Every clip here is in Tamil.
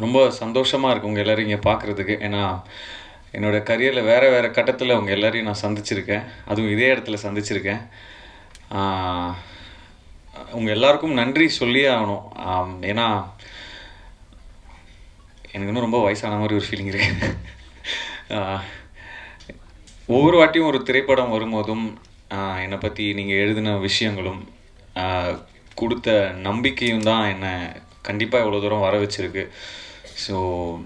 ரொம்ப சந்தோஷமாக இருக்கு உங்கள் எல்லோரும் இங்கே பார்க்குறதுக்கு ஏன்னா என்னோட கரியரில் வேறு வேறு கட்டத்தில் உங்கள் எல்லாரையும் நான் சந்திச்சிருக்கேன் அதுவும் இதே இடத்துல சந்திச்சிருக்கேன் உங்கள் எல்லாருக்கும் நன்றி சொல்லியே ஆகணும் ஆம், ஏன்னா எனக்கு இன்னும் ரொம்ப வயசான மாதிரி ஒரு ஃபீலிங் இருக்கு ஆஹ், ஒவ்வொரு வாட்டியும் ஒரு திரைப்படம் வரும்போதும் ஆஹ், என்னை பற்றி நீங்கள் எழுதின விஷயங்களும் ஆஹ், கொடுத்த நம்பிக்கையும் தான் என்னை கண்டிப்பாக இவ்வளோ தூரம் வர வச்சிருக்கு ஸோ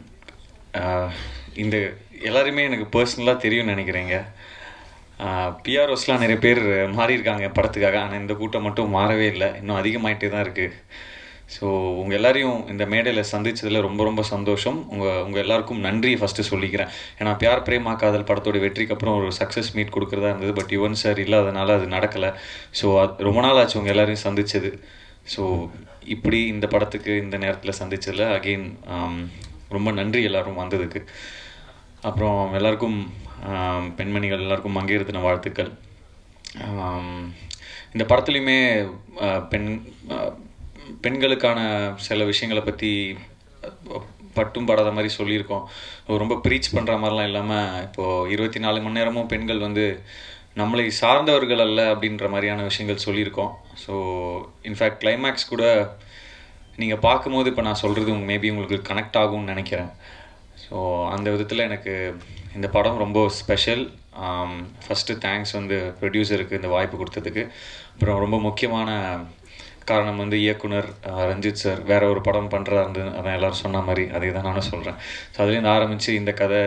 இந்த எல்லாருமே எனக்கு பர்சனலாக தெரியும்னு நினைக்கிறேங்க பிஆர்ஓஸ்லாம் நிறைய பேர் மாறி இருக்காங்க படத்துக்காக ஆனால் இந்த கூட்டம் மட்டும் மாறவே இல்லை இன்னும் அதிகமாயிட்டே தான் இருக்குது ஸோ உங்கள் எல்லாரையும் இந்த மேடையில் சந்திச்சதில் ரொம்ப ரொம்ப சந்தோஷம் உங்கள் உங்கள் எல்லாருக்கும் நன்றி ஃபஸ்ட்டு சொல்லிக்கிறேன் ஏன்னா பியார் பிரேமா காதல் படத்தோட வெற்றிக்கு அப்புறம் ஒரு சக்ஸஸ் மீட் கொடுக்குறதா இருந்தது பட் யுவன் சார் இல்லாதனால அது நடக்கலை ஸோ அது ரொம்ப நாள் ஆச்சு உங்கள் எல்லாரையும் சந்திச்சது ஸோ இப்படி இந்த படத்துக்கு இந்த நேரத்தில் சந்திச்சதில் அகெயின் ரொம்ப நன்றி எல்லாரும் வந்ததுக்கு அப்புறம் எல்லாருக்கும் ஆம், பெண்மணிகள் எல்லாருக்கும் மங்கையர்த்தின வாழ்த்துக்கள் ஆம், இந்த படத்துலையுமே ஆ, பெண் ஆ, பெண்களுக்கான சில விஷயங்களை பற்றி பட்டும் படாத மாதிரி சொல்லியிருக்கோம் ரொம்ப ப்ரீச் பண்ணுற மாதிரிலாம் இல்லாமல் இப்போது இருபத்தி நாலு மணி நேரமும் பெண்கள் வந்து நம்மளை சார்ந்தவர்கள் அல்ல அப்படின்ற மாதிரியான விஷயங்கள் சொல்லியிருக்கோம் ஸோ இன்ஃபேக்ட் கிளைமேக்ஸ் கூட நீங்கள் பார்க்கும்போது இப்போ நான் சொல்கிறது மேபி உங்களுக்கு கனெக்ட் ஆகும்னு நினைக்கிறேன் ஸோ அந்த விதத்தில் எனக்கு இந்த படம் ரொம்ப ஸ்பெஷல் ஃபஸ்ட்டு தேங்க்ஸ் வந்து ப்ரொடியூசருக்கு இந்த வாய்ப்பு கொடுத்ததுக்கு அப்புறம் ரொம்ப முக்கியமான காரணம் வந்து இயக்குனர் அஹ், ரஞ்சித் சார் வேற ஒரு படம் பண்ணுறதா இருந்து அதான் எல்லாரும் சொன்ன மாதிரி அதே தான் நானும் சொல்கிறேன் ஸோ அதுலேருந்து ஆரம்பித்து இந்த கதை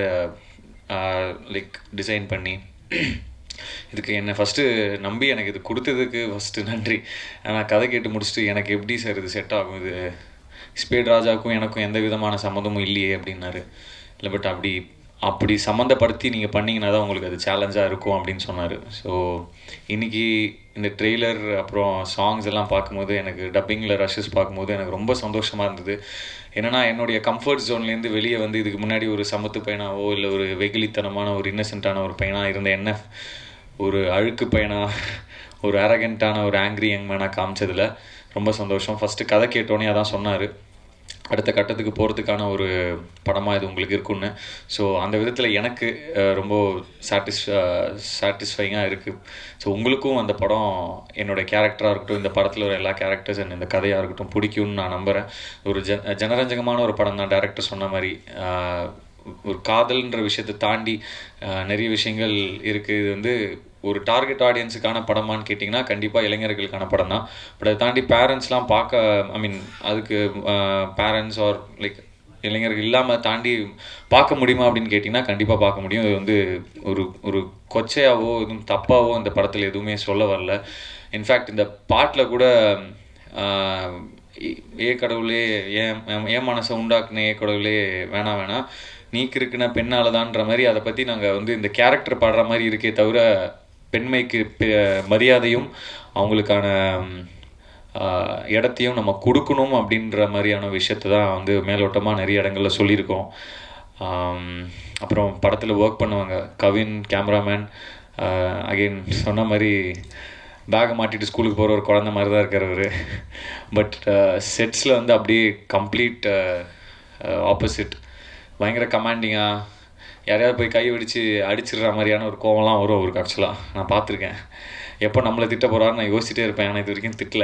லைக் டிசைன் பண்ணி இதுக்கு என்னை ஃபஸ்ட்டு நம்பி எனக்கு இது கொடுத்ததுக்கு ஃபஸ்ட்டு நன்றி ஆனால் கதை கேட்டு முடிச்சுட்டு எனக்கு எப்படி சார் இது செட் ஆகும் இது ஸ்பீட் ராஜாவுக்கும் எனக்கும் எந்த விதமான சம்மந்தமும் இல்லையே அப்படின்னாரு இல்லை பட் அப்படி அப்படி சம்மந்தப்படுத்தி நீங்கள் பண்ணீங்கன்னா தான் உங்களுக்கு அது சேலஞ்சாக இருக்கும் அப்படின்னு சொன்னார் ஸோ இன்னைக்கு இந்த ட்ரெய்லர் அப்புறம் சாங்ஸ் எல்லாம் பார்க்கும்போது எனக்கு டப்பிங்கில் ரஷஸ் பார்க்கும்போது எனக்கு ரொம்ப சந்தோஷமாக இருந்தது என்னன்னா என்னுடைய கம்ஃபர்ட் ஜோன்லேருந்து வெளியே வந்து இதுக்கு முன்னாடி ஒரு சமத்து பையனாவோ இல்லை ஒரு வெகுளித்தனமான ஒரு இன்னசென்ட்டான ஒரு பையனாக இருந்த என்ன ஒரு அழுக்கு பையனா ஒரு அரகண்ட்டான ஒரு ஆங்க்ரி யங் மேனாக காமிச்சதுல ரொம்ப சந்தோஷம் ஃபஸ்ட்டு கதை கேட்டோன்னே அதான் சொன்னார் அடுத்த கட்டத்துக்கு போகிறதுக்கான ஒரு படமாக இது உங்களுக்கு இருக்குன்னு ஸோ அந்த விதத்தில் எனக்கு அஹ், ரொம்ப சாட்டிஸ் சாட்டிஸ்ஃபைங்காக இருக்குது ஸோ உங்களுக்கும் அந்த படம் என்னோட கேரக்டராக இருக்கட்டும் இந்த படத்தில் ஒரு எல்லா கேரக்டர்ஸ் அண்ட் இந்த கதையாக இருக்கட்டும் பிடிக்கும்னு நான் நம்புகிறேன் ஒரு ஜ ஜனரஞ்சகமான ஒரு படம் தான் டேரக்டர் சொன்ன மாதிரி ஆஹ், ஒரு காதல்ன்ற விஷயத்தை தாண்டி ஆஹ், நிறைய விஷயங்கள் இருக்குது இது வந்து ஒரு டார்கெட் ஆடியன்ஸுக்கான படமான்னு கேட்டிங்கன்னா கண்டிப்பாக இளைஞர்களுக்கான படம் தான் பட் அதை தாண்டி பேரண்ட்ஸ்லாம் பார்க்க ஐ மீன் அதுக்கு பேரண்ட்ஸ் ஆர் லைக் இளைஞர்கள் இல்லாமல் தாண்டி பார்க்க முடியுமா அப்படின்னு கேட்டிங்கன்னா கண்டிப்பாக பார்க்க முடியும் இது வந்து ஒரு ஒரு கொச்சையாவோ எதுவும் தப்பாவோ இந்த படத்தில் எதுவுமே சொல்ல வரல இன்ஃபேக்ட் இந்த பாட்டில் கூட ஆஹ், ஏ- ஏ கடவுளே ஏன் ஏன் மனசை உண்டாக்குன ஏ கடவுளே வேணாம் வேணாம் நீ கிறுக்குன பெண்ணால தான்ற மாதிரி அதை பற்றி நாங்கள் வந்து இந்த கேரக்டர் பாடுற மாதிரி இருக்கே தவிர பெண்மைக்கு பெ- மரியாதையும் அவங்களுக்கான ம், ஆஹ், இடத்தையும் நம்ம கொடுக்கணும் அப்படின்ற மாதிரியான விஷயத்தை தான் வந்து மேலோட்டமாக நிறைய இடங்கள்ல சொல்லியிருக்கோம் ஆம், அப்புறம் படத்தில் ஒர்க் பண்ணுவாங்க கவின் கேமராமேன் அகைன் சொன்ன மாதிரி பேக்கை மாட்டிட்டு ஸ்கூலுக்கு போகிற ஒரு குழந்த மாதிரி தான் இருக்கார் அவர் பட் செட்ஸில் வந்து அப்படியே கம்ப்ளீட் ஆப்போசிட் பயங்கர கமாண்டிங்காக யாரையாவது போய் கை வெடிச்சு அடிச்சிடுற மாதிரியான ஒரு கோவம்லாம் வரும் அவருக்கு ஆக்சுவலாக நான் பார்த்துருக்கேன் எப்போ நம்மளை திட்ட போகிறாரு நான் யோசிச்சுட்டே இருப்பேன் ஆனால் இது வரைக்கும் திட்டல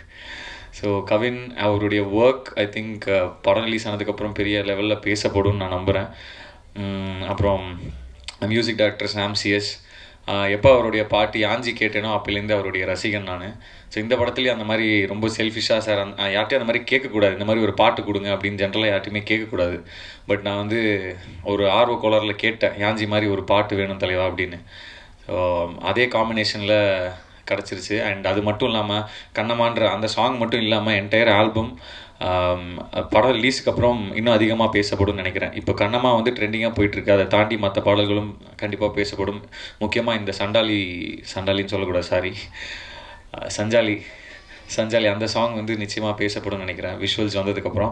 ஸோ கவின் அவருடைய ஒர்க் ஐ திங்க் படம் ரிலீஸ் ஆனதுக்கப்புறம் பெரிய லெவலில் பேசப்படும்னு நான் நம்புகிறேன் அப்புறம் மியூசிக் டைரக்டர் சாம் சிஎஸ் எப்போ அவருடைய பாட்டு யாஞ்சி கேட்டேனோ அப்போலேருந்து அவருடைய ரசிகன் நான் ஸோ இந்த படத்துலேயும் அந்த மாதிரி ரொம்ப செல்ஃபிஷாக சார் அந்த யார்ட்டையும் அந்த மாதிரி கேட்கக்கூடாது இந்த மாதிரி ஒரு பாட்டு கொடுங்க அப்படின்னு ஜென்ரலாக யார்ட்டையுமே கேட்கக்கூடாது பட் நான் வந்து ஒரு ஆர்வ கோளாறில் கேட்டேன் யாஞ்சி மாதிரி ஒரு பாட்டு வேணும் தலைவா அப்படின்னு ஸோ அதே காம்பினேஷனில் கிடச்சிருச்சு அண்ட் அது மட்டும் இல்லாமல் கண்ணமான்ற அந்த சாங் மட்டும் இல்லாமல் என்டையர் ஆல்பம் படம் ரிலீஸுக்கு அப்புறம் இன்னும் அதிகமாக பேசப்படும்னு நினைக்கிறேன் இப்போ கண்ணம்மா வந்து ட்ரெண்டிங்காக போயிட்டுருக்கு அதை தாண்டி மற்ற பாடல்களும் கண்டிப்பாக பேசப்படும் முக்கியமாக இந்த சண்டாலி சண்டாலின்னு சொல்லக்கூடாது சாரி சஞ்சாலி சஞ்சாலி அந்த சாங் வந்து நிச்சயமாக பேசப்படும் நினைக்கிறேன் விஷுவல்ஸ் வந்ததுக்கப்புறம்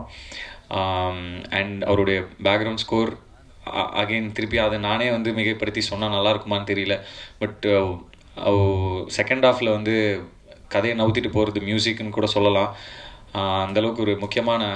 அண்ட் அவருடைய பேக்ரவுண்ட் ஸ்கோர் அகைன் திருப்பி அதை நானே வந்து மிகைப்படுத்தி சொன்னால் நல்லா இருக்குமான்னு தெரியல பட் செகண்ட் ஹாஃபில் வந்து கதையை நவுத்திட்டு போகிறது மியூசிக்னு கூட சொல்லலாம் ஆஹ் அந்த அளவுக்கு ஒரு முக்கியமான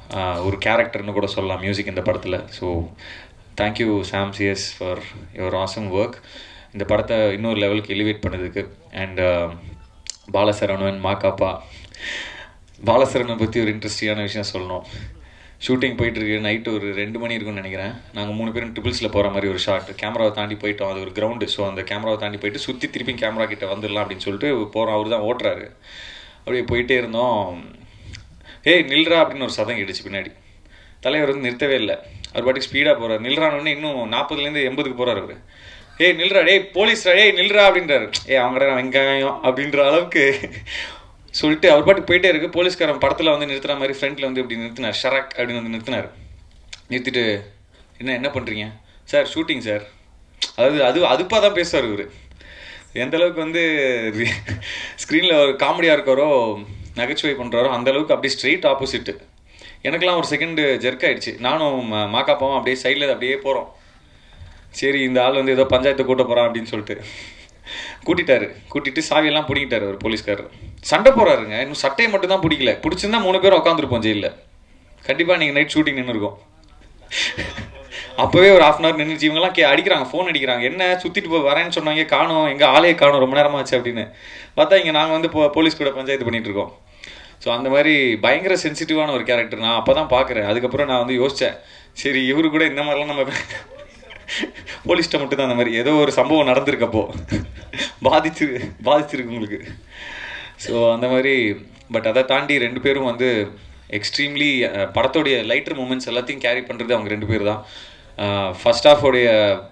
ஒரு கேரக்டர்னு கூட சொல்லலாம் மியூசிக் இந்த படத்தில் so thank you Sam CS for your awesome work இந்த படத்தை இன்னொரு லெவலுக்கு எலிவேட் பண்ணதுக்கு அண்ட் பாலசரவணன் மாக்காப்பா பாலசரவணன் பற்றி ஒரு இன்ட்ரெஸ்டிங்கான விஷயம் சொல்லணும் ஷூட்டிங் போயிட்டுருக்கு நைட்டு ஒரு ரெண்டு மணி இருக்கும்னு நினைக்கிறேன் நாங்கள் மூணு பேரும் ட்ரிபிள்ஸில் போகிற மாதிரி ஒரு ஷாட் கேமராவை தாண்டி போயிட்டோம் அது ஒரு கிரவுண்டு ஸோ அந்த கேமராவை தாண்டி போயிட்டு சுற்றி திருப்பி கேமரா கிட்ட வந்துடலாம் அப்படின்னு சொல்லிட்டு போகிறோம் அவர் தான் ஓட்டுறாரு அப்படியே போயிட்டே இருந்தோம் ஏய் நில்றா அப்படின்னு ஒரு சதம் கேட்டுச்சு பின்னாடி தலைவர் வந்து நிறுத்தவே இல்லை அவர் பாட்டுக்கு ஸ்பீடாக போகிறார் நில்றானோடனே இன்னும் நாற்பதுலேருந்து எண்பதுக்கு போகிறார் அவர் ஏய் நில்றா டேய் போலீஸ்ரா ஏய் நில்றா அப்படின்றாரு ஏய் அவங்கடா வெங்காயம் அப்படின்ற அளவுக்கு சொல்லிட்டு அவர் பாட்டுக்கு போயிட்டே இருக்கு போலீஸ்காரன் படத்தில் வந்து நிறுத்துற மாதிரி ஃப்ரண்ட்டில் வந்து இப்படி நிறுத்தினார் ஷரக் அப்படின்னு வந்து நிறுத்தினார் நிறுத்திட்டு என்ன என்ன பண்ணுறீங்க சார் ஷூட்டிங் சார் அதாவது அது அதுப்பாக தான் பேசுவார் இவர் எந்த அளவுக்கு வந்து ஸ்க்ரீனில் ஒரு காமெடியாக இருக்காரோ நகைச்சுவை பண்ணுறாரோ அந்த அளவுக்கு அப்படியே ஸ்ட்ரெயிட் ஆப்போசிட்டு எனக்கெல்லாம் ஒரு செகண்டு ஜெர்க் ஆயிடுச்சு நானும் ம- மாக்காப்பாவும் அப்படியே சைடில் அப்படியே போகிறோம் சரி இந்த ஆள் வந்து ஏதோ பஞ்சாயத்தை கூட்ட போகிறான் அப்படின்னு சொல்லிட்டு கூட்டிட்டாரு கூட்டிட்டு சாவியெல்லாம் பிடிக்கிட்டாரு ஒரு போலீஸ்காரர் சண்டை போறாருங்க இன்னும் சட்டையை மட்டும் தான் பிடிக்கல பிடிச்சிருந்தா மூணு பேரும் உட்காந்துருப்போம் ஜெயிலில் கண்டிப்பாக நீங்கள் நைட் ஷூட்டிங் நின்று இருக்கோம் அப்போவே ஒரு ஹாஃப் அன் ஹவர் நின்றுச்சு இவங்கெல்லாம் கே அடிக்கிறாங்க ஃபோன் அடிக்கிறாங்க என்ன சுற்றிட்டு போய் வரேன்னு சொன்னாங்க காணும் எங்கள் ஆளே காணும் ரொம்ப நேரமாச்சு அப்படின்னு பார்த்தா இங்கே நாங்கள் வந்து போ- போலீஸ் கூட பஞ்சாயத்து பண்ணிட்டு இருக்கோம் ஸோ அந்த மாதிரி பயங்கர சென்சிட்டிவான ஒரு கேரக்டர் நான் அப்போ தான் பார்க்குறேன் அதுக்கப்புறம் நான் வந்து யோசித்தேன் சரி இவரு கூட இந்த மாதிரிலாம் நம்ம போலீஸ்ட்ட மட்டும் தான் அந்த மாதிரி ஏதோ ஒரு சம்பவம் நடந்திருக்கப்போ பாதிச்சு பாதிச்சிருக்கு உங்களுக்கு ஸோ அந்த மாதிரி பட் அதை தாண்டி ரெண்டு பேரும் வந்து எக்ஸ்ட்ரீம்லி படத்தோடைய லைட்டர் மூமெண்ட்ஸ் எல்லாத்தையும் கேரி பண்ணுறது அவங்க ரெண்டு பேர் தான் ஃபர்ஸ்ட் ஹாஃபோடைய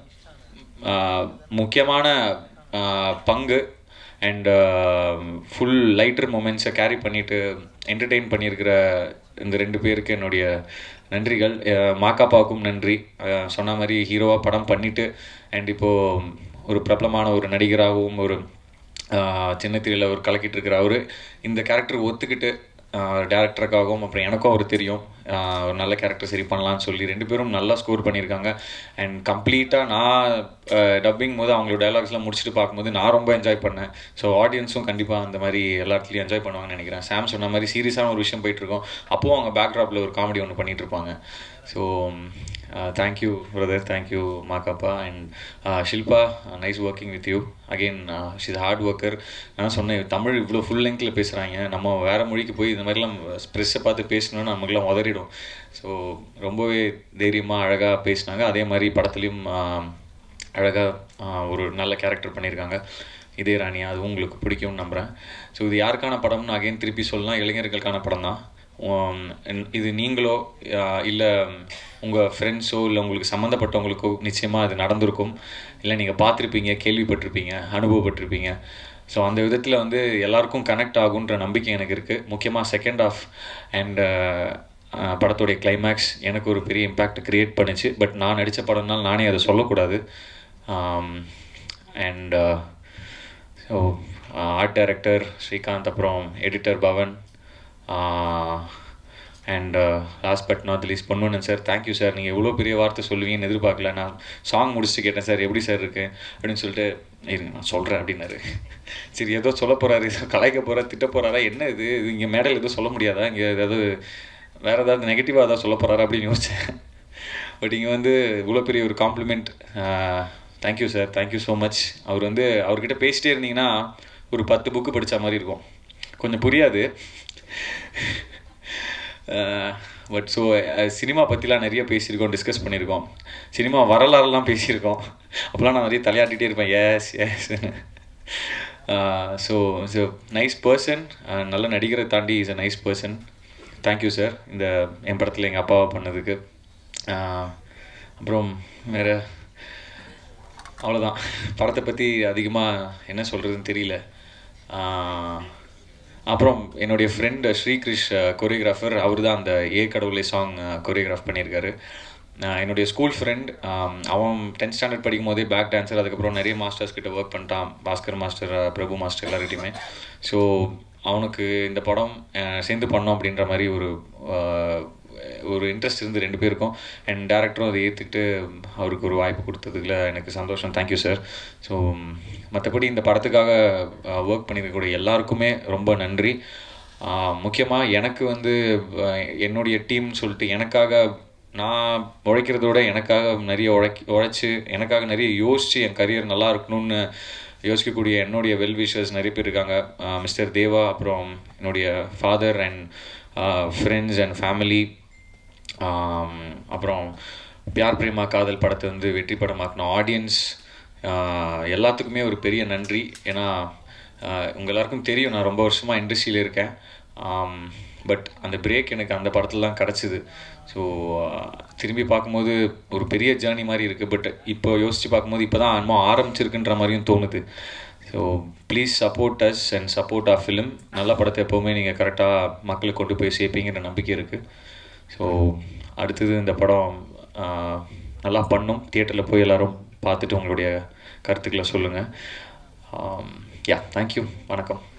முக்கியமான ஆஹ், பங்கு அண்ட் ஃபுல் லைட்டர் மூமெண்ட்ஸை கேரி பண்ணிட்டு என்டர்டெயின் பண்ணியிருக்கிற இந்த ரெண்டு பேருக்கு என்னுடைய நன்றிகள் அஹ், மாக்காப்பாவுக்கும் நன்றி அஹ், சொன்ன மாதிரி ஹீரோவாக படம் பண்ணிட்டு அண்ட் இப்போது ஒரு பிரபலமான ஒரு நடிகராகவும் ஒரு ஆஹ், சின்ன திரையில் அவர் கலக்கிட்டு இருக்கிற அவரு இந்த கேரக்டர் ஒத்துக்கிட்டு டேரக்டருக்காகவும் அப்புறம் எனக்கும் அவர் தெரியும் ஆஹ், ஒரு நல்ல கேரக்டர் சரி பண்ணலாம்னு சொல்லி ரெண்டு பேரும் நல்லா ஸ்கோர் பண்ணியிருக்காங்க அண்ட் கம்ப்ளீட்டாக நான் டப்பிங் போது அவங்களோட டைலாக்ஸ்லாம் முடிச்சுட்டு பார்க்கும்போது நான் ரொம்ப என்ஜாய் பண்ணேன் ஸோ ஆடியன்ஸும் கண்டிப்பாக அந்த மாதிரி எல்லா இடத்துலையும் என்ஜாய் பண்ணுவாங்கன்னு நினைக்கிறேன் சாம் சொன்ன மாதிரி சீரியஸான ஒரு விஷயம் போயிட்டு இருக்கோம் அப்போவும் அவங்க பேக்ராப்பில் ஒரு காமெடி ஒன்று பண்ணிட்டு இருப்பாங்க so thank you brother thank you Makapa and Shilpa nice working with you again she's hard worker நான் சொன்னேன் தமிழ் இவ்வளோ ஃபுல் லெங்க்ல பேசுகிறாங்க நம்ம வேறு மொழிக்கு போய் இந்த மாதிரிலாம் ஸ்ப்ரெஸ்ஸை பார்த்து பேசணும்னு நமக்குலாம் உதறிடும் ஸோ ரொம்பவே தைரியமாக அழகாக பேசினாங்க அதே மாதிரி படத்துலையும் அழகாக ஒரு நல்ல கேரக்டர் பண்ணியிருக்காங்க இதே ராணியா அதுவும் உங்களுக்கு பிடிக்கும்னு நம்புகிறேன் ஸோ இது யாருக்கான படம்னு அகைன் திருப்பி சொல்லலாம் இளைஞர்களுக்கான படம் தான் உம், இது நீங்களோ இல்லை உங்கள் ஃப்ரெண்ட்ஸோ இல்லை உங்களுக்கு சம்மந்தப்பட்டவங்களுக்கோ நிச்சயமாக அது நடந்திருக்கும் இல்லை நீங்கள் பார்த்துருப்பீங்க கேள்விப்பட்டிருப்பீங்க அனுபவப்பட்டிருப்பீங்க ஸோ அந்த விதத்தில் வந்து எல்லாருக்கும் கனெக்ட் ஆகுன்ற நம்பிக்கை எனக்கு இருக்குது முக்கியமாக செகண்ட் ஆஃப் அண்ட் படத்துடைய கிளைமேக்ஸ் எனக்கு ஒரு பெரிய இம்பேக்ட் க்ரியேட் பண்ணுச்சு பட் நான் நடித்த படம்னால நானே அதை சொல்லக்கூடாது and so art director Srikanth அப்புறம் editor Pavan and last but not least Ponvannan sir thank you sir நீங்கள் எவ்வளோ பெரிய வார்த்தை சொல்லுவீங்கன்னு எதிர்பார்க்கல நான் சாங் முடிச்சுட்டு கேட்டேன் சார் எப்படி சார் இருக்கு அப்படின்னு சொல்லிட்டு இருங்க நான் சொல்கிறேன் அப்படின்னாரு சரி ஏதோ சொல்ல போகிறாரு கலாய்க்க போகிறா திட்ட போகிறாரா என்ன இது இது இங்கே மேடையில் எதுவும் சொல்ல முடியாதா இங்கே ஏதாவது வேறு ஏதாவது நெகட்டிவாக ஏதாவது சொல்ல போகிறாரா அப்படின்னு யோசித்தேன் பட் இங்கே வந்து இவ்வளோ பெரிய ஒரு compliment thank you sir thank you so much அவர் வந்து அவர்கிட்ட பேசிட்டே இருந்தீங்கன்னா ஒரு பத்து புக்கு படித்த மாதிரி இருக்கும் கொஞ்சம் புரியாது பட் ஸோ சினிமா பற்றிலாம் நிறைய பேசியிருக்கோம் டிஸ்கஸ் பண்ணியிருக்கோம் சினிமா வரலாறுலாம் பேசியிருக்கோம் அப்போலாம் நான் நிறைய தலையாட்டிகிட்டே இருப்பேன் yes yes so so nice person நல்ல நடிகரை தாண்டி is a nice person thank you sir இந்த என் படத்தில் எங்கள் அப்பாவை பண்ணதுக்கு ஆஹ் அப்புறம் வேறு அவ்வளோதான் படத்தை பற்றி அதிகமாக என்ன சொல்கிறதுன்னு தெரியல ஆஹ் அப்புறம் என்னுடைய ஃப்ரெண்ட் ஸ்ரீகிருஷ் கொரியோகிராஃபர் அவர் தான் அந்த ஏ கடவுளை சாங் கொரியோகிராஃப் பண்ணியிருக்காரு ஆஹ் என்னுடைய ஸ்கூல் ஃப்ரெண்ட் அவன் டென்த் ஸ்டாண்டர்ட் படிக்கும் போதே பேக் டான்ஸர் அதுக்கப்புறம் நிறைய மாஸ்டர்ஸ் கிட்ட ஒர்க் பண்ணிட்டான் பாஸ்கர் மாஸ்டர் பிரபு மாஸ்டர் எல்லார்கிட்டையுமே ஸோ அவனுக்கு இந்த படம் ஆஹ் சேர்ந்து பண்ணோம் அப்படின்ற மாதிரி ஒரு ஆஹ் ஒரு இன்ட்ரெஸ்ட் இருந்து ரெண்டு பேருக்கும் அண்ட் டேரக்டரும் அதை ஏற்றுக்கிட்டு அவருக்கு ஒரு வாய்ப்பு கொடுத்ததுல எனக்கு சந்தோஷம் தேங்க்யூ சார் ஸோ மற்றபடி இந்த படத்துக்காக ஒர்க் பண்ணியிருக்கக்கூடிய எல்லாருக்குமே ரொம்ப நன்றி முக்கியமாக எனக்கு வந்து அஹ், என்னுடைய டீம்னு சொல்லிட்டு எனக்காக நான் உழைக்கிறதோட எனக்காக நிறைய உழைக்கி உழைச்சி எனக்காக நிறைய யோசித்து என் கரியர் நல்லா இருக்கணும்னு யோசிக்கக்கூடிய என்னுடைய வெல் விஷர்ஸ் நிறைய பேர் இருக்காங்க மிஸ்டர் தேவா அப்புறம் என்னுடைய father and friends and family அப்புறம் பியார் பிரேமா காதல் படத்தை வந்து வெற்றி படமாக்கின ஆடியன்ஸ் எல்லாத்துக்குமே ஒரு பெரிய நன்றி ஏன்னா ஆஹ் உங்க எல்லாருக்கும் தெரியும் நான் ரொம்ப வருஷமாக இண்டஸ்ட்ரியில் இருக்கேன் பட் அந்த பிரேக் எனக்கு அந்த படத்தில் தான் கிடச்சிது ஸோ திரும்பி பார்க்கும்போது ஒரு பெரிய ஜேர்னி மாதிரி இருக்குது பட் இப்போ யோசித்து பார்க்கும்போது இப்போ தான் அன்மா ஆரம்பிச்சிருக்குன்ற மாதிரியும் தோணுது so please support us and support a film நல்ல படத்தை எப்போவுமே நீங்கள் கரெக்டாக மக்களுக்கு கொண்டு போய் சேர்ப்பீங்கிற நம்பிக்கை இருக்குது ஸோ அடுத்தது இந்த படம் ஆஹ், நல்லா பண்ணும் தியேட்டரில் போய் எல்லாரும் பார்த்துட்டு உங்களுடைய கருத்துக்களை சொல்லுங்கள் யா தேங்க்யூ வணக்கம்